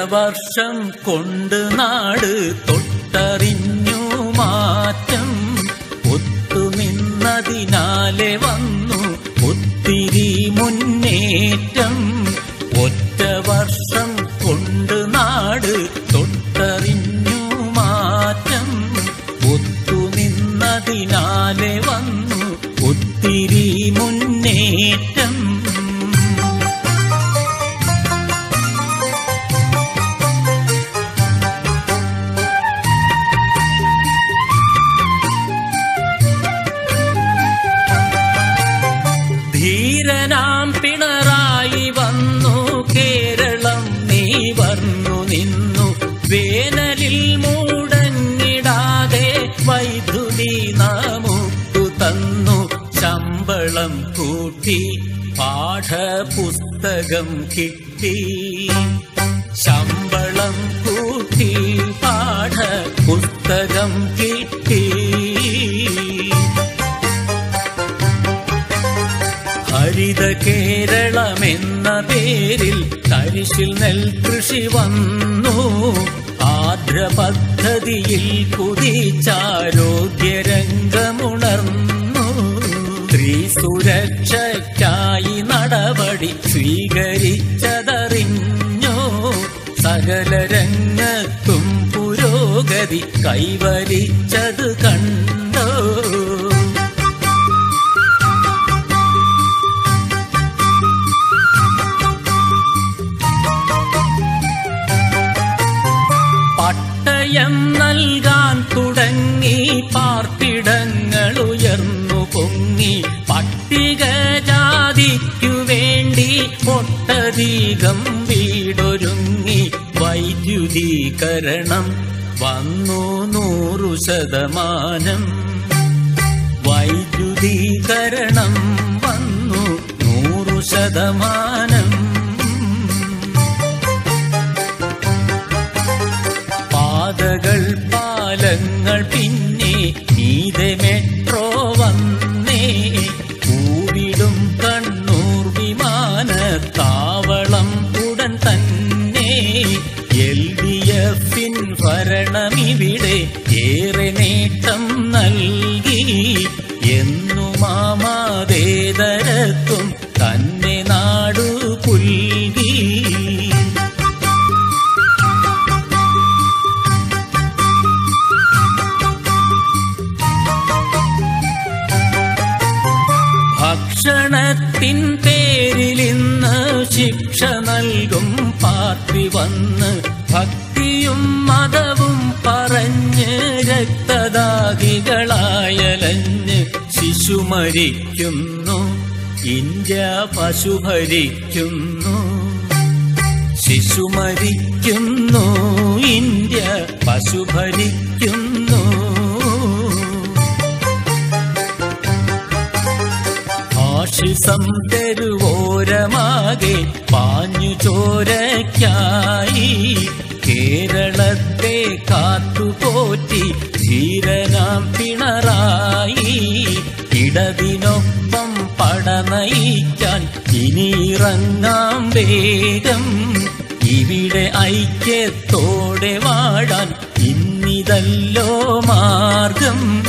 വർഷം കൊണ്ട് നാട് തൊട്ടറിഞ്ഞു മാറ്റം ഒത്തുനിന്നതിനാലെ വന്നു ഒത്തിരി മുന്നേറ്റം ഒറ്റ വർഷം കൊണ്ട് നാട് തൊട്ടറിഞ്ഞു മാറ്റം ഒത്തുനിന്നതിനാലെ വന്നു ഒത്തിരി മുന്നേറ്റം ധീരനാം പിണറായി വന്നു കേരളം നീ വർന്നു നിന്നു വേനലിൽ മൂടങ്ങിടാതെ വൈദ്യുതി നമുക്കു തന്നു ശമ്പളം കൂട്ടി പാഠപുസ്തകം കിട്ടി ശമ്പളം കൂട്ടി പാഠപുസ്തകം കിട്ടി ഹരിത കേരളമെന്ന പേരിൽ തരിശിൽ നെൽകൃഷി വന്നു ആർദ്ര പദ്ധതിയിൽ കുതിച്ചാരോഗ്യരംഗമുണർന്നു സ്ത്രീ സുരക്ഷയ്ക്കായി നടപടി സ്വീകരിച്ചതറിഞ്ഞു സകല രംഗത്തും പുരോഗതി കൈവരിച്ചത് കണ്ടോ പട്ടയം നൽകാൻ തുടങ്ങി പാർപ്പിടങ്ങൾ ഉയർന്നു പൊങ്ങി പട്ടികജാതിക്കു വേണ്ടി ഒട്ടധികം വീടൊരുങ്ങി വൈദ്യുതീകരണം വന്നു നൂറു ശതമാനം വൈദ്യുതീകരണം വന്നു നൂറു ശതമാനം പാതകൾ പാലങ്ങൾ പിന്നെ നീതെ മെട്രോ വന്നേ പൂവിടും കണ്ണൂർ വിമാനത്താവളം ഉടൻ തന്നെ എൽ ഡി എഫിൻ ഭരണമിവിടെ ഏറെ നേട്ടം നൽകി എന്നു മാമാതേതരത്വം തന്നെ നാടു പുൽകി ഭക്ഷണത്തിൻ പേരിൽ ഇന്ന് ശിക്ഷ നൽകും പാർട്ടി വന്ന് ഭക്തിയും മതവും പറഞ്ഞ് രക്തദാഹികളായലഞ്ഞ് ശിശു മരിക്കുന്നു ഇന്ത്യ പശു ഭരിക്കുന്നു ശിശു മരിക്കുന്നു ഇന്ത്യ പശു ഭരിക്കുന്നു ഫാഷിസം തെരുവോരമാകെ പാഞ്ഞു ചോരയ്ക്കായി കേരളത്തെ കാത്തുപോറ്റി ധീരനാം പിണറായി ഇടതിനൊപ്പം പടനയിക്കാൻ ഇനിയിറങ്ങാം വേഗം ഇവിടെ ഐക്യത്തോടെ വാഴാൻ ഇന്നിതല്ലോ മാർഗം